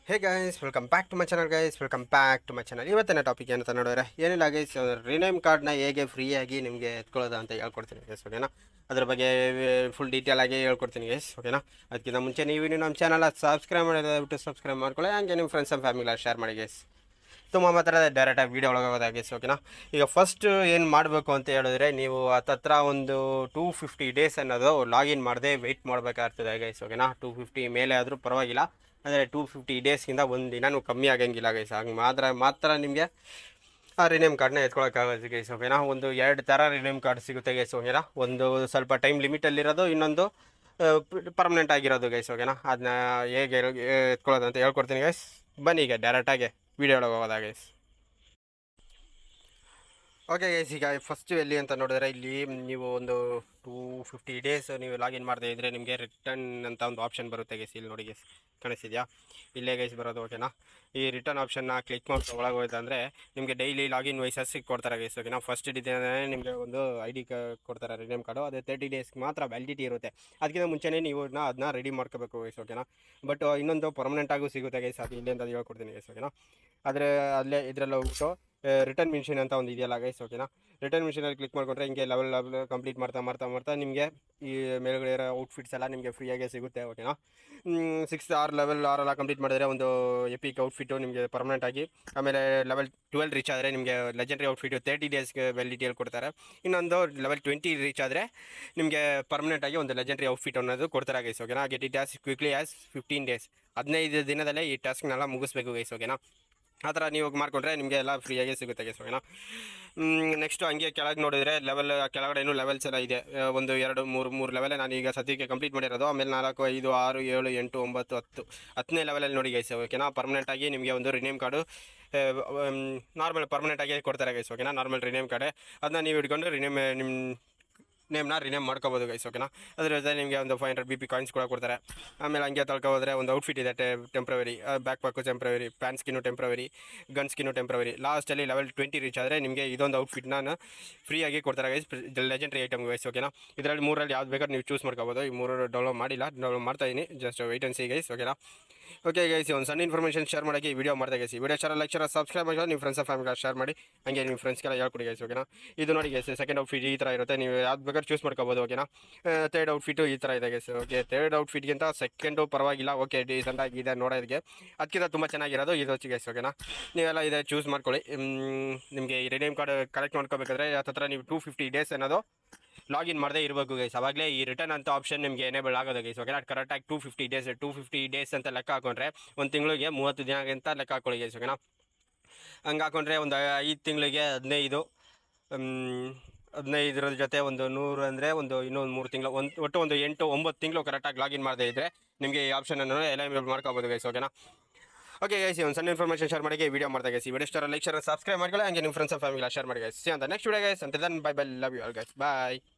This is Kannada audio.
hey guys welcome back to my channel guys welcome back to my channel ಇವತ್ತಿನ ಟಾಪಿಕ್ ಏನಂತ ನೋಡಿದ್ರೆ ಏನಿಲ್ಲ ಗೈಸ್ ರಿನೇಮ್ ಕಾರ್ಡ್ನ ಹೇಗೆ ಫ್ರೀಯಾಗಿ ನಿಮಗೆ ಎತ್ಕೊಳ್ಳೋದು ಅಂತ ಹೇಳ್ಕೊಡ್ತೀನಿ ಗೈಸ್ ಓಕೆನಾ ಅದ್ರ ಬಗ್ಗೆ ಫುಲ್ ಡೀಟೇಲ್ ಆಗಿ ಹೇಳ್ಕೊಡ್ತೀನಿ ಗೈಸ್ ಓಕೆನಾ ಅದಕ್ಕಿಂತ ಮುಂಚೆ ನೀವು ಇನ್ನೂ ನಮ್ಮ ಚಾನಲ್ ಸಬ್ಸ್ಕ್ರೈಬ್ ಮಾಡಿದ್ರೆ ದಯವಿಟ್ಟು ಸಬ್ಸ್ಕ್ರೈಬ್ ಮಾಡ್ಕೊಳ್ಳಿ ಹಂಗೆ ನಿಮ್ಮ ಫ್ರೆಂಡ್ಸ್ ಆ್ಯಂಡ್ ಫ್ಯಾಮಿಲಿ ಶೇರ್ ಮಾಡಿ ಗೈಸ್ ತುಂಬ ಮಾತ್ರ ಡೈರೆಕ್ಟಾಗಿ ವೀಡಿಯೋ ಒಳಗೆ ಹೋಗೋದಾ ಗೈಸ್ ಓಕೆನಾ ಈಗ ಫಸ್ಟ್ ಏನು ಮಾಡಬೇಕು ಅಂತ ಹೇಳಿದ್ರೆ ನೀವು ಹತ್ತತ್ರ ಒಂದು ಟೂ ಫಿಫ್ಟಿ ಡೇಸ್ ಅನ್ನೋದು ಲಾಗಿನ್ ಮಾಡದೆ ವೆಯ್ಟ್ ಮಾಡಬೇಕಾಗ್ತದೆ ಗೈಸ್ ಓಕೆನಾ ಟೂ ಫಿಫ್ಟಿ ಮೇಲೆ ಆದರೂ ಪರವಾಗಿಲ್ಲ ಅಂದರೆ ಟೂ ಫಿಫ್ಟಿ ಡೇಸ್ಗಿಂತ ಒಂದು ದಿನನೂ ಕಮ್ಮಿ ಆಗಂಗಿಲ್ಲ ಗೈಸ್ ಹಂಗೆ ಮಾತ್ರ ಮಾತ್ರ ನಿಮಗೆ ಆ ರಿನೇಮ್ ಕಾರ್ಡ್ನ ಎತ್ಕೊಳಕ್ಕಾಗುತ್ತೆ ಗೈಸ್ ಓಕೆನಾ ಒಂದು ಎರಡು ಥರ ರಿನೇಮ್ ಕಾರ್ಡ್ ಸಿಗುತ್ತೆ ಗೈಸ್ ಓಕೆನಾ ಒಂದು ಸ್ವಲ್ಪ ಟೈಮ್ ಲಿಮಿಟಲ್ಲಿರೋದು ಇನ್ನೊಂದು ಪರ್ಮನೆಂಟ್ ಆಗಿರೋದು ಗೈಸ್ ಓಕೆನಾ ಅದನ್ನ ಹೇಗೆ ಎತ್ಕೊಳ್ಳೋದು ಅಂತ ಹೇಳ್ಕೊಡ್ತೀನಿ ಗೈಸ್ ಬನ್ನಿ ಈಗ ಡೈರೆಕ್ಟಾಗಿ ವೀಡಿಯೋ ಒಳಗೆ ಹೋಗೋದಾ ಗೈಸ್ ಓಕೆ ಗೈಸ್ ಈಗ ಫಸ್ಟ್ ಎಲ್ಲಿ ಅಂತ ನೋಡಿದ್ರೆ ಇಲ್ಲಿ ನೀವು ಒಂದು ಟೂ ಫಿಫ್ಟಿ ಡೇಸ್ ನೀವು ಲಾಗಿನ್ ಮಾಡದೇ ಇದ್ದರೆ ನಿಮಗೆ ರಿಟರ್ನ್ ಅಂತ ಒಂದು ಆಪ್ಷನ್ ಬರುತ್ತೆ ಗೈಸ್ ಇಲ್ಲಿ ನೋಡಿ ಗೈಸ್ ಕಾಣಿಸ್ತಿದ್ಯಾ ಇಲ್ಲೇ ಗೈಸ್ ಬರೋದು ಓಕೆನಾ ಈ ರಿಟರ್ನ್ ಆಪ್ಷನ್ನ ಕ್ಲಿಕ್ ಮಾಡಿ ಒಳಗೆ ಹೋಯ್ತು ಅಂದರೆ ನಿಮಗೆ ಡೈಲಿ ಲಾಗಿನ್ ವೈಸಸ್ ಕೊಡ್ತಾರೆ ಗೈಸ್ ಓಕೆನಾ ಫಸ್ಟ್ ದಿನ ನಿಮಗೆ ಒಂದು ಐ ಡಿ ಕೊಡ್ತಾರೆ ರಿನೇಮ್ ಕಾರ್ಡು ಅದು ತರ್ಟಿ ಡೇಸ್ಗೆ ಮಾತ್ರ ವ್ಯಾಲಿಡಿಟಿ ಇರುತ್ತೆ ಅದಕ್ಕಿಂತ ಮುಂಚೆನೇ ನೀವು ಅದನ್ನ ರೆಡಿ ಮಾಡ್ಕೋಬೇಕು ಗೈಸ್ ಓಕೆನಾ ಬಟ್ ಇನ್ನೊಂದು ಪರ್ಮನೆಂಟ್ ಆಗೂ ಸಿಗುತ್ತೆ ಗೈಸ್ ಅದು ಇಲ್ಲಿ ಅಂತ ಹೇಳ್ಕೊಡ್ತೀನಿ ಗೈಸ್ ಓಕೆನಾ ಆದರೆ ಅಲ್ಲೇ ಇದರಲ್ಲಿ ಹೋಗ್ಬಿಟ್ಟು ರಿಟರ್ನ್ ಮಿಷನ್ ಅಂತ ಒಂದು ಇದೆಯಲ್ಲ ಗೈಸ್ ಓಕೆನಾ ರಿಟರ್ನ್ ಮಿಷನಲ್ಲಿ ಕ್ಲಿಕ್ ಮಾಡಿಕೊಂಡ್ರೆ ಹಿಂಗೆ ಲೆವೆಲ್ ಲೆವೆಲ್ ಕಂಪ್ಲೀಟ್ ಮಾಡ್ತಾ ಮಾಡ್ತಾ ಮಾಡ್ತಾ ನಿಮಗೆ ಈ ಮೇಲ್ಗಡೆ ಇರೋ ಔಟ್ಫಿಟ್ಸ್ ಎಲ್ಲ ನಿಮಗೆ ಫ್ರೀಯಾಗಿ ಸಿಗುತ್ತೆ ಓಕೆನಾ ಸಿಕ್ಸ್ ಆರ್ ಲೆವೆಲ್ ಆರೆಲ್ಲ ಕಂಪ್ಲೀಟ್ ಮಾಡಿದ್ರೆ ಒಂದು ಎಪಿಕ್ ಔಟ್ಫಿಟ್ಟು ನಿಮಗೆ ಪರ್ಮನೆಂಟ್ ಆಗಿ ಆಮೇಲೆ ಲೆವೆಲ್ ಟ್ವೆಲ್ ರೀಚ್ ಆದರೆ ನಿಮಗೆ ಲೆಜೆಂಡ್ರಿ ಔಟ್ಫಿಟ್ಟು ತರ್ಟಿ ಡೇಸ್ಗೆ ವ್ಯಾಲಿಡಿಯಲ್ಲಿ ಕೊಡ್ತಾರೆ ಇನ್ನೊಂದು ಲೆವೆಲ್ ಟ್ವೆಂಟಿ ರೀಚ್ ಆದರೆ ನಿಮಗೆ ಪರ್ಮನೆಂಟ್ ಆಗಿ ಒಂದು ಲೆಜೆಂಡ್ರಿ ಔಟ್ಫಿಟ್ ಅನ್ನೋದು ಕೊಡ್ತಾರೆ ಗೈಸ್ ಓಕೆನಾ get it as quickly as fifteen days ಹದಿನೈದು ದಿನದಲ್ಲೇ ಈ ಟಾಸ್ಕ್ನೆಲ್ಲ ಮುಗಿಸ್ಬೇಕು ಗೈಸ್ ಓಕೆನಾ ಆ ಥರ ನೀವು ಮಾಡಿಕೊಂಡ್ರೆ ನಿಮಗೆ ಎಲ್ಲ ಫ್ರೀಯಾಗಿ ಸಿಗುತ್ತೆ ಗೈಸ್ ಓಕೆನಾ ನೆಕ್ಸ್ಟು ಹಂಗೆ ಕೆಳಗೆ ನೋಡಿದರೆ ಲೆವೆಲ್ ಕೆಳಗಡೆನೂ ಲೆವೆಲ್ಸ್ ಎಲ್ಲ ಇದೆ ಆ, ಒಂದು ಎರಡು ಮೂರು ಮೂರು ಲೆವೆಲ್ ನಾನು ಈಗ ಸದ್ಯಕ್ಕೆ ಕಂಪ್ಲೀಟ್ ಮಾಡಿರೋದು ಆಮೇಲೆ ನಾಲ್ಕು ಐದು ಆರು ಏಳು ಎಂಟು ಒಂಬತ್ತು ಹತ್ತು ಹತ್ತನೇ ಲೆವೆಲಲ್ಲಿ ನೋಡಿ ಗೈಸ್ ಓಕೆನಾ ಪರ್ಮನೆಂಟಾಗಿ ನಿಮಗೆ ಒಂದು ರಿನೇಮ್ ಕಾರ್ಡು ನಾರ್ಮಲ್ ಪರ್ಮನೆಂಟಾಗಿ ಕೊಡ್ತಾರೆ ಗೈಸ್ ಓಕೆನಾ ನಾರ್ಮಲ್ ರಿನೇಮ್ ಕಾರ್ಡೆ ಅದನ್ನ ನೀವು ಹಿಡ್ಕೊಂಡು ರಿನೇಮ್ ನಿಮ್ಮ ನೇಮ್ನ ರಿನೇಮ್ ಮಾಡ್ಕೋಬೋದು ಗೈಸ್ ಓಕೆನಾ ಅದ್ರ ಜೊತೆ ನಿಮಗೆ ಒಂದು five hundred B P coins ಕೂಡ ಕೊಡ್ತಾರೆ ಆಮೇಲೆ ಹಂಗೆ ತಳ್ಕೊ ಹೋದರೆ ಒಂದು ಔಟ್ಫಿಟ್ ಇದೆ temporary back pack temporary pan skin temporary gun skin temporary ಲಾಸ್ಟಲ್ಲಿ ಲೆವೆಲ್ ಟ್ವೆಂಟಿ ರೀಚ್ ಆದರೆ ನಿಮಗೆ ಇದೊಂದು ಔಟ್ಫಿಟ್ನ ಫ್ರೀಯಾಗಿ ಕೊಡ್ತಾರೆ ಗೈಸ್ ಲೆಜೆಂಡ್ರಿ ಐಟಮ್ ಗೈಸ್ ಓಕೆನಾ ಇದರಲ್ಲಿ ಮೂರಲ್ಲಿ ಯಾವ್ದು ಬೇಕಾದ್ರೆ ನೀವು ಚೂಸ್ ಮಾಡ್ಕೋಬೋದು ಈ ಮೂರು ಡೌನ್ಲೋಡ್ ಮಾಡಿಲ್ಲ ಡೌನ್ಲೋಡ್ ಮಾಡ್ತಾ ಇದ್ದೀನಿ just wait and see guys ಓಕೆನಾ ಓಕೆ ಗೈಸ್ ಒಂದು ಸಣ್ಣ ಇನ್ಫಾರ್ಮೇಷನ್ ಶೇರ್ ಮಾಡೋಕ್ಕೆ ವಿಡಿಯೋ ಮಾಡ್ತಾ guys video share like share subscribe ಮಾಡಿ ನಿಮ್ಮ ಫ್ರೆಂಡ್ಸ್ ಫ್ಯಾಮಿಲಿ ಶೇರ್ ಮಾಡಿ ಹಂಗೆ ನಿಮ್ಮ ಫ್ರೆಂಡ್ಸ್ಗೆಲ್ಲ ಹೇಳ್ಕೊಡಿ ಗೈಸ್ ಓಕೆನಾ ಇದು ನೋಡಿ ಗೈಸ್ ಸೆಕೆಂಡ್ ಔಟ್ಫಿಟ್ ಈ ಥರ ಇರುತ್ತೆ ನೀವು ಯಾವ್ದು ಬೇಕಾದ್ರೆ ಚೂಸ್ ಮಾಡ್ಕೋಬೋದು ಓಕೆನಾ ತರ್ಡ್ ಔಟ್ಫಿಟ್ಟು ಈ ಥರ ಇದೆ ಗೈಸ್ ಓಕೆ ತರ್ಡ್ ಔಟ್ಫಿಟ್ಗಿಂತ ಸೆಕೆಂಡು ಪರವಾಗಿಲ್ಲ ಓಕೆ ಡೀಸೆಂಟ್ ಆಗಿದೆ ನೋಡೋದಕ್ಕೆ ಅದಕ್ಕಿಂತ ತುಂಬ ಚೆನ್ನಾಗಿರೋದು ಇದು వచ్చి ಗೈಸ್ ಓಕೆನಾ ನೀವೆಲ್ಲ ಇದೆ ಚೂಸ್ ಮಾಡ್ಕೊಳ್ಳಿ ನಿಮಗೆ ಈ ರಿಡೀಮ್ ಕಾರ್ಡ್ ಕಲೆಕ್ಟ್ ಮಾಡ್ಕೋಬೇಕಾದ್ರೆ ಹತ್ರ ನೀವು ಟೂ ಫಿಫ್ಟಿ ಡೇಸ್ ಅನ್ನೋದು ಲಾಗಿನ್ ಮಾಡದೇ ಇರಬೇಕು ಗೈಸ್ ಅವಾಗಲೇ ಈ ರಿಟರ್ನ್ ಅಂತ ಆಪ್ಷನ್ ನಿಮಗೆ ಎನೇಬಲ್ ಆಗೋದು ಗೈಸ್ ಓಕೆನಾ ಕರೆಕ್ಟಾಗಿ two fifty days two fifty days ಅಂತ ಲೆಕ್ಕ ಹಾಕೊಂಡ್ರೆ ಒಂದು ತಿಂಗಳಿಗೆ ಮೂವತ್ತು ದಿನ ಅಂತ ಲೆಕ್ಕ ಹಾಕೊಳ್ಳಿ ಗೈಸ್ ಓಕೆನಾ ಹಂಗೆ ಹಾಕೊಂಡ್ರೆ ಒಂದು ಐದು ತಿಂಗಳಿಗೆ ಹದಿನೈದು ಹದಿನೈದರ ಜೊತೆ ಒಂದು ನೂರು ಅಂದರೆ ಒಂದು ಇನ್ನೊಂದು ಮೂರು ತಿಂಗಳು ಒಂದು ಒಟ್ಟು ಒಂದು ಎಂಟು ಒಂಬತ್ತು ತಿಂಗಳು ಕರೆಕ್ಟಾಗಿ ಲಾಗಿನ್ ಮಾಡದೇ ಇದ್ದರೆ ನಿಮಗೆ ಈ ಆಪ್ಷನನ್ನು ಎಲ್ಲ ಮಾಡ್ಕೋಬೋದು ಗೈಸ್ ಓಕೆನಾ ಓಕೆ ಗೈಸ್ ಒಂದು ಸಣ್ಣ ಇನ್ಫಾರ್ಮೇಷನ್ ಶೇರ್ ಮಾಡಿ ವಿಡಿಯೋ ಮಾಡ್ತಾ guys video star like share subscribe ಮಾಡ್ಕೊಳ್ಳಿ ಹಂಗೆ ನಿಮ್ಮ ಫ್ರೆಂಡ್ಸ್ ಫ್ಯಾಮಿಲಿ ಶೇರ್ ಮಾಡಿ ಗೈಸ್ ಅಂತ ನೆಕ್ಸ್ಟ್ ವಿಡಿಯೋ ಗೈಸ್ ಅಂತ then bye bye love you all guys bye